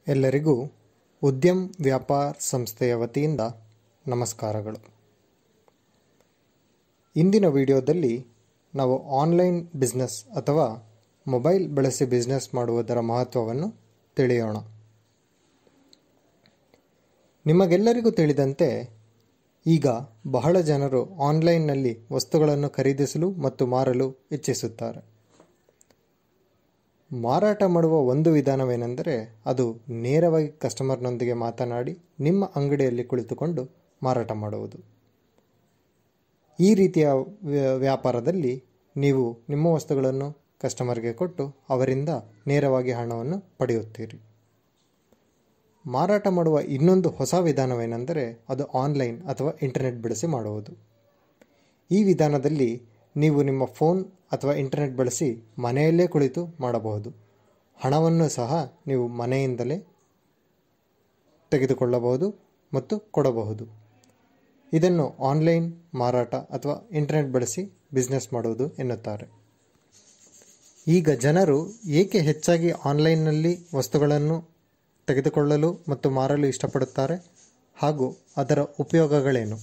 ಎಲ್ಲರಿಗೂ ಉದ್ಯಮ್ ವ್ಯಾಪಾರ್ ಸಂಸ್ಥೆಯ ವತಿಯಿಂದ ನಮಸ್ಕಾರಗಳು ಇಂದಿನ ವಿಡಿಯೋದಲ್ಲಿ ನಾವು ಆನ್ಲೈನ್ ಬಿಸ್ನೆಸ್ ಅಥವಾ ಮೊಬೈಲ್ ಬಳಸಿ ಬಿಸ್ನೆಸ್ ಮಾಡುವುದರ ಮಹತ್ವವನ್ನು ತಿಳಿಯೋಣ ನಿಮಗೆಲ್ಲರಿಗೂ ತಿಳಿದಂತೆ ಈಗ ಬಹಳ ಜನರು ಆನ್ಲೈನ್ನಲ್ಲಿ ವಸ್ತುಗಳನ್ನು ಖರೀದಿಸಲು ಮತ್ತು ಮಾರಲು ಇಚ್ಛಿಸುತ್ತಾರೆ ಮಾರಾಟ ಮಾಡುವ ಒಂದು ವಿಧಾನವೇನೆಂದರೆ ಅದು ನೇರವಾಗಿ ಕಸ್ಟಮರ್ನೊಂದಿಗೆ ಮಾತನಾಡಿ ನಿಮ್ಮ ಅಂಗಡಿಯಲ್ಲಿ ಕುಳಿತುಕೊಂಡು ಮಾರಾಟ ಮಾಡುವುದು ಈ ರೀತಿಯ ವ್ಯ- ವ್ಯಾಪಾರದಲ್ಲಿ ನೀವು ನಿಮ್ಮ ವಸ್ತುಗಳನ್ನು ಕಸ್ಟಮರ್ಗೆ ಕೊಟ್ಟು ಅವರಿಂದ ನೇರವಾಗಿ ಹಣವನ್ನು ಪಡೆಯುತ್ತೀರಿ ಮಾರಾಟ ಮಾಡುವ ಇನ್ನೊಂದು ಹೊಸ ವಿಧಾನವೇನೆಂದರೆ ಅದು ಆನ್ಲೈನ್ ಅಥವಾ ಇಂಟರ್ನೆಟ್ ಬಳಸಿ ಮಾಡುವುದು ಈ ವಿಧಾನದಲ್ಲಿ ನೀವು ನಿಮ್ಮ ಫೋನ್ ಅಥವಾ ಇಂಟರ್ನೆಟ್ ಬಳಸಿ ಮನೆಯಲ್ಲೇ ಕುಳಿತು ಮಾಡಬಹುದು ಹಣವನ್ನು ಸಹ ನೀವು ಮನೆಯಿಂದಲೇ ತೆಗೆದುಕೊಳ್ಳಬಹುದು ಮತ್ತು ಕೊಡಬಹುದು ಇದನ್ನು ಆನ್ಲೈನ್ ಮಾರಾಟ ಅಥವಾ ಇಂಟರ್ನೆಟ್ ಬಳಸಿ ಬಿಸ್ನೆಸ್ ಮಾಡುವುದು ಎನ್ನುತ್ತಾರೆ ಈಗ ಜನರು ಏಕೆ ಹೆಚ್ಚಾಗಿ ಆನ್ಲೈನ್ನಲ್ಲಿ ವಸ್ತುಗಳನ್ನು ತೆಗೆದುಕೊಳ್ಳಲು ಮತ್ತು ಮಾರಲು ಇಷ್ಟಪಡುತ್ತಾರೆ ಹಾಗೂ ಅದರ ಉಪಯೋಗಗಳೇನು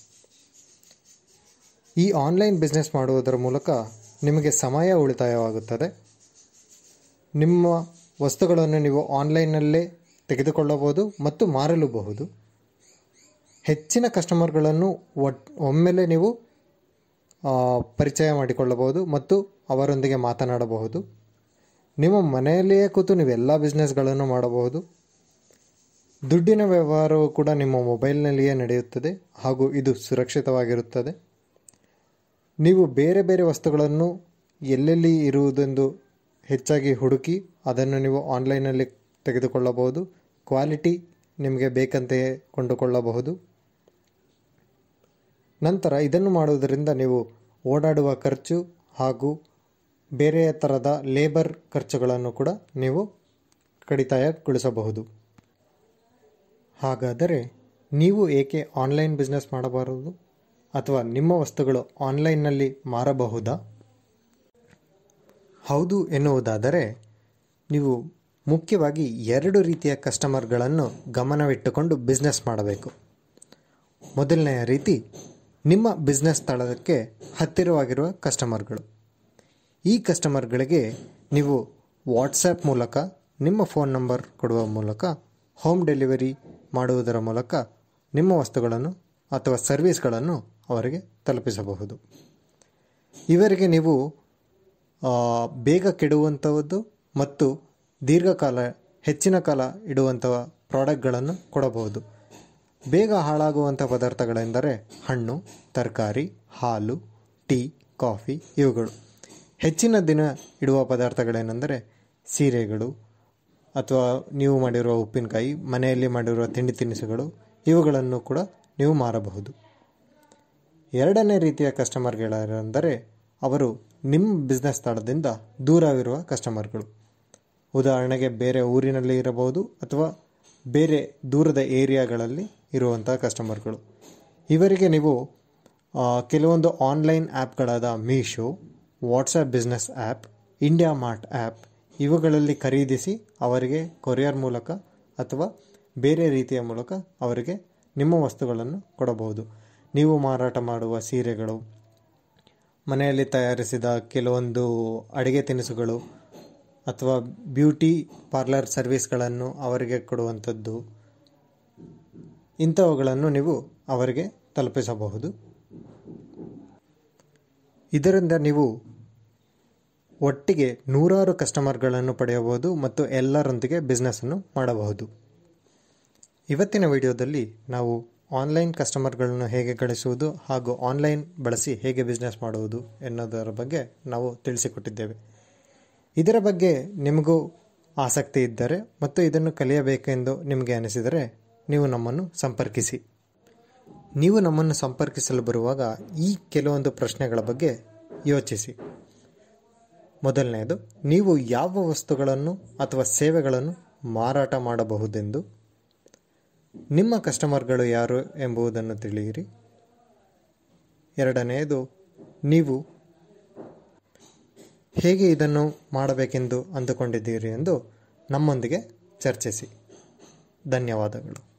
ಈ ಆನ್ಲೈನ್ ಬಿಸ್ನೆಸ್ ಮಾಡುವುದರ ಮೂಲಕ ನಿಮಗೆ ಸಮಯ ಉಳಿತಾಯವಾಗುತ್ತದೆ ನಿಮ್ಮ ವಸ್ತುಗಳನ್ನು ನೀವು ಆನ್ಲೈನ್ನಲ್ಲೇ ತೆಗೆದುಕೊಳ್ಳಬಹುದು ಮತ್ತು ಮಾರಲೂಬಹುದು ಹೆಚ್ಚಿನ ಕಸ್ಟಮರ್ಗಳನ್ನು ಒಟ್ ಒಮ್ಮೆಲೆ ನೀವು ಆ, ಪರಿಚಯ ಮಾಡಿಕೊಳ್ಳಬಹುದು ಮತ್ತು ಅವರೊಂದಿಗೆ ಮಾತನಾಡಬಹುದು ನಿಮ್ಮ ಮನೆಯಲ್ಲಿಯೇ ಕೂತು ನೀವೆಲ್ಲ ಬಿಸ್ನೆಸ್ಗಳನ್ನು ಮಾಡಬಹುದು ದುಡ್ಡಿನ ವ್ಯವಹಾರವು ಕೂಡ ನಿಮ್ಮ ಮೊಬೈಲ್ನಲ್ಲಿಯೇ ನಡೆಯುತ್ತದೆ ಹಾಗೂ ಇದು ಸುರಕ್ಷಿತವಾಗಿರುತ್ತದೆ ನೀವು ಬೇರೆ ಬೇರೆ ವಸ್ತುಗಳನ್ನು ಎಲ್ಲೆಲ್ಲಿ ಇರುವುದೆಂದು ಹೆಚ್ಚಾಗಿ ಹುಡುಕಿ ಅದನ್ನು ನೀವು ಆನ್ಲೈನಲ್ಲಿ ತೆಗೆದುಕೊಳ್ಳಬಹುದು ಕ್ವಾಲಿಟಿ ನಿಮಗೆ ಬೇಕಂತೆಯೇ ಕೊಂಡುಕೊಳ್ಳಬಹುದು ನಂತರ ಇದನ್ನು ಮಾಡುವುದರಿಂದ ನೀವು ಓಡಾಡುವ ಖರ್ಚು ಹಾಗೂ ಬೇರೆ ಥರದ ಲೇಬರ್ ಖರ್ಚುಗಳನ್ನು ಕೂಡ ನೀವು ಕಡಿತಾಯಗೊಳಿಸಬಹುದು ಹಾಗಾದರೆ ನೀವು ಏಕೆ ಆನ್ಲೈನ್ ಬಿಸ್ನೆಸ್ ಮಾಡಬಾರದು ಅಥವಾ ನಿಮ್ಮ ವಸ್ತುಗಳು ಆನ್ಲೈನ್ನಲ್ಲಿ ಮಾರಬಹುದಾ ಹೌದು ಎನ್ನುವುದಾದರೆ ನೀವು ಮುಖ್ಯವಾಗಿ ಎರಡು ರೀತಿಯ ಕಸ್ಟಮರ್ಗಳನ್ನು ಗಮನವಿಟ್ಟುಕೊಂಡು ಬಿಸ್ನೆಸ್ ಮಾಡಬೇಕು ಮೊದಲನೆಯ ರೀತಿ ನಿಮ್ಮ ಬಿಸ್ನೆಸ್ ಸ್ಥಳಕ್ಕೆ ಹತ್ತಿರವಾಗಿರುವ ಕಸ್ಟಮರ್ಗಳು ಈ ಕಸ್ಟಮರ್ಗಳಿಗೆ ನೀವು ವಾಟ್ಸಪ್ ಮೂಲಕ ನಿಮ್ಮ ಫೋನ್ ನಂಬರ್ ಕೊಡುವ ಮೂಲಕ ಹೋಮ್ ಡೆಲಿವರಿ ಮಾಡುವುದರ ಮೂಲಕ ನಿಮ್ಮ ವಸ್ತುಗಳನ್ನು ಅಥವಾ ಸರ್ವಿಸ್ಗಳನ್ನು ಅವರಿಗೆ ತಲುಪಿಸಬಹುದು ಇವರಿಗೆ ನೀವು ಆ, ಬೇಗ ಕೆಡುವಂಥದ್ದು ಮತ್ತು ದೀರ್ಘಕಾಲ ಹೆಚ್ಚಿನ ಕಾಲ ಇಡುವಂತಹ ಪ್ರಾಡಕ್ಟ್ಗಳನ್ನು ಕೊಡಬಹುದು ಬೇಗ ಹಾಳಾಗುವಂಥ ಪದಾರ್ಥಗಳೆಂದರೆ ಹಣ್ಣು ತರಕಾರಿ ಹಾಲು ಟೀ ಕಾಫಿ ಇವುಗಳು ಹೆಚ್ಚಿನ ದಿನ ಇಡುವ ಪದಾರ್ಥಗಳೇನೆಂದರೆ ಸೀರೆಗಳು ಅಥವಾ ನೀವು ಮಾಡಿರುವ ಉಪ್ಪಿನಕಾಯಿ ಮನೆಯಲ್ಲಿ ಮಾಡಿರುವ ತಿಂಡಿ ತಿನಿಸುಗಳು ಇವುಗಳನ್ನು ಕೂಡ ನೀವು ಮಾರಬಹುದು ಎರಡನೇ ರೀತಿಯ ಕಸ್ಟಮರ್ಗಳೆಂದರೆ ಅವರು ನಿಮ್ಮ ಬಿಸ್ನೆಸ್ ಸ್ಥಳದಿಂದ ದೂರವಿರುವ ಕಸ್ಟಮರ್ಗಳು ಉದಾಹರಣೆಗೆ ಬೇರೆ ಊರಿನಲ್ಲಿ ಇರಬಹುದು ಅಥವಾ ಬೇರೆ ದೂರದ ಏರಿಯಾಗಳಲ್ಲಿ ಇರುವಂತಹ ಕಸ್ಟಮರ್ಗಳು ಇವರಿಗೆ ನೀವು ಆ, ಕೆಲವೊಂದು ಆನ್ಲೈನ್ ಆ್ಯಪ್ಗಳಾದ Meesho WhatsApp business app IndiaMART app ಇವುಗಳಲ್ಲಿ ಖರೀದಿಸಿ ಅವರಿಗೆ ಕೊರಿಯರ್ ಮೂಲಕ ಅಥವಾ ಬೇರೆ ರೀತಿಯ ಮೂಲಕ ಅವರಿಗೆ ನಿಮ್ಮ ವಸ್ತುಗಳನ್ನು ಕೊಡಬಹುದು ನೀವು ಮಾರಾಟ ಮಾಡುವ ಸೀರೆಗಳು ಮನೆಯಲ್ಲಿ ತಯಾರಿಸಿದ ಕೆಲವೊಂದು ಅಡುಗೆ ತಿನಿಸುಗಳು ಅಥವಾ ಬ್ಯೂಟಿ ಪಾರ್ಲರ್ ಸರ್ವಿಸ್ಗಳನ್ನು ಅವರಿಗೆ ಕೊಡುವಂಥದ್ದು ಇಂಥವುಗಳನ್ನು ನೀವು ಅವರಿಗೆ ತಲುಪಿಸಬಹುದು ಇದರಿಂದ ನೀವು ಒಟ್ಟಿಗೆ ನೂರಾರು ಕಸ್ಟಮರ್ಗಳನ್ನು ಪಡೆಯಬಹುದು ಮತ್ತು ಎಲ್ಲರೊಂದಿಗೆ ಬಿಸ್ನೆಸ್ಸನ್ನು ಮಾಡಬಹುದು ಇವತ್ತಿನ ವಿಡಿಯೋದಲ್ಲಿ ನಾವು ಆನ್ಲೈನ್ ಕಸ್ಟಮರ್ಗಳನ್ನು ಹೇಗೆ ಗಳಿಸುವುದು ಹಾಗೂ ಆನ್ಲೈನ್ ಬಳಸಿ ಹೇಗೆ ಬಿಸ್ನೆಸ್ ಮಾಡುವುದು ಎನ್ನುವುದರ ಬಗ್ಗೆ ನಾವು ತಿಳಿಸಿಕೊಟ್ಟಿದ್ದೇವೆ ಇದರ ಬಗ್ಗೆ ನಿಮಗೂ ಆಸಕ್ತಿ ಇದ್ದರೆ ಮತ್ತು ಇದನ್ನು ಕಲಿಯಬೇಕೆಂದು ನಿಮಗೆ ಅನಿಸಿದರೆ ನೀವು ನಮ್ಮನ್ನು ಸಂಪರ್ಕಿಸಿ ನೀವು ನಮ್ಮನ್ನು ಸಂಪರ್ಕಿಸಲು ಬರುವಾಗ ಈ ಕೆಲವೊಂದು ಪ್ರಶ್ನೆಗಳ ಬಗ್ಗೆ ಯೋಚಿಸಿ ಮೊದಲನೆಯದು ನೀವು ಯಾವ ವಸ್ತುಗಳನ್ನು ಅಥವಾ ಸೇವೆಗಳನ್ನು ಮಾರಾಟ ಮಾಡಬಹುದೆಂದು ನಿಮ್ಮ ಕಸ್ಟಮರ್ಗಳು ಯಾರು ಎಂಬುದನ್ನು ತಿಳಿಯಿರಿ ಎರಡನೆಯದು ನೀವು ಹೇಗೆ ಇದನ್ನು ಮಾಡಬೇಕೆಂದು ಅಂದುಕೊಂಡಿದ್ದೀರಿ ಎಂದು ನಮ್ಮೊಂದಿಗೆ ಚರ್ಚಿಸಿ ಧನ್ಯವಾದಗಳು